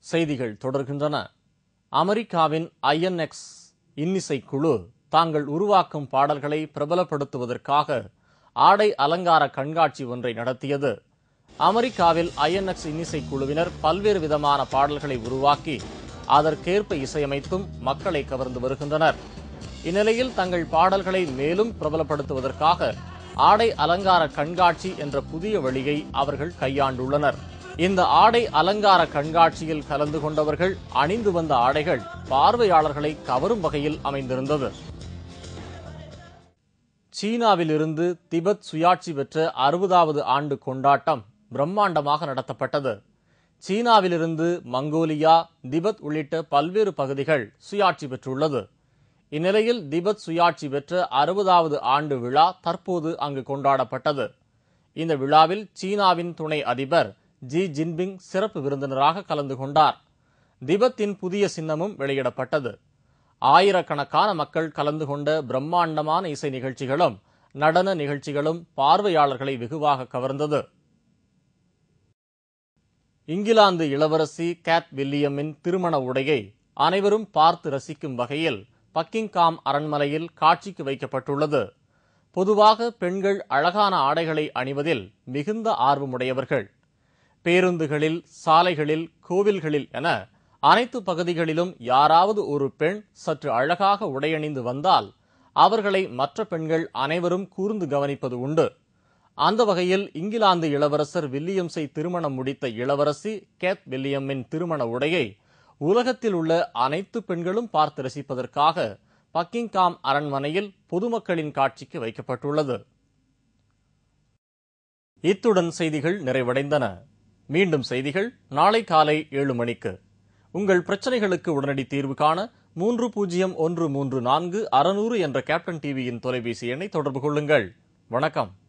செய்திகள் தொடர்கின்றன அமெரிக்காவின் ஐஎன்எக்ஸ் இன்னிசை குழு தாங்கள் உருவாக்கும் பாடல்களை பிரபலப்படுத்துவதற்காக ஆடை அலங்கார கண்காட்சி ஒன்றை நடத்தியது அமெரிக்காவில் ஐஎன்எக்ஸ் இன்னிசை குழுவினர் பல்வேறு விதமான பாடல்களை உருவாக்கி அதற்கேற்ப இசையமைத்தும் மக்களை கவர்ந்து வருகின்றனர் இந்நிலையில் தங்கள் பாடல்களை மேலும் பிரபலப்படுத்துவதற்காக ஆடை அலங்கார கண்காட்சி என்ற புதிய வழியை அவர்கள் கையாண்டுள்ளனர் இந்த ஆடை அலங்கார கண்காட்சியில் கலந்து கொண்டவர்கள் அணிந்து வந்த ஆடைகள் பார்வையாளர்களை கவரும் வகையில் அமைந்திருந்தது சீனாவிலிருந்து திபெத் சுயாட்சி பெற்ற அறுபதாவது ஆண்டு கொண்டாட்டம் பிரம்மாண்டமாக நடத்தப்பட்டது சீனாவிலிருந்து மங்கோலியா திபெத் உள்ளிட்ட பல்வேறு பகுதிகள் சுயாட்சி பெற்றுள்ளது இந்நிலையில் திபெத் சுயாட்சி பெற்ற அறுபதாவது ஆண்டு விழா தற்போது அங்கு கொண்டாடப்பட்டது இந்த விழாவில் சீனாவின் துணை அதிபர் ஜி ஜின்பிங் சிறப்பு விருந்தினராக கலந்து கொண்டார் திபெத்தின் புதிய சின்னமும் வெளியிடப்பட்டது ஆயிரக்கணக்கான மக்கள் கலந்து கொண்ட பிரம்மாண்டமான இசை நிகழ்ச்சிகளும் நடன நிகழ்ச்சிகளும் பார்வையாளர்களை வெகுவாக கவர்ந்தது இங்கிலாந்து இளவரசி கேத் வில்லியமின் திருமண உடையை அனைவரும் பார்த்து ரசிக்கும் வகையில் பக்கிங்காம் அரண்மனையில் காட்சிக்கு வைக்கப்பட்டுள்ளது பொதுவாக பெண்கள் அழகான ஆடைகளை அணிவதில் மிகுந்த ஆர்வமுடையவர்கள் பேருந்துகளில் சாலைகளில் கோவில்களில் என அனைத்து பகுதிகளிலும் யாராவது ஒரு பெண் சற்று அழகாக உடையணிந்து வந்தால் அவர்களை மற்ற பெண்கள் அனைவரும் கூர்ந்து கவனிப்பது உண்டு அந்த வகையில் இங்கிலாந்து இளவரசர் வில்லியம்ஸை திருமணம் முடித்த இளவரசி கேத் வில்லியமின் திருமண உடையை உலகத்தில் உள்ள அனைத்து பெண்களும் பார்த்து ரசிப்பதற்காக பக்கிங்காம் அரண்மனையில் பொதுமக்களின் காட்சிக்கு வைக்கப்பட்டுள்ளது இத்துடன் செய்திகள் நிறைவடைந்தன மீண்டும் செய்திகள் நாளை காலை ஏழு மணிக்கு உங்கள் பிரச்சனைகளுக்கு உடனடி தீர்வு காண மூன்று பூஜ்ஜியம் ஒன்று மூன்று நான்கு அறுநூறு என்ற கேப்டன் டிவியின் தொலைபேசி எண்ணை தொடர்பு கொள்ளுங்கள் வணக்கம்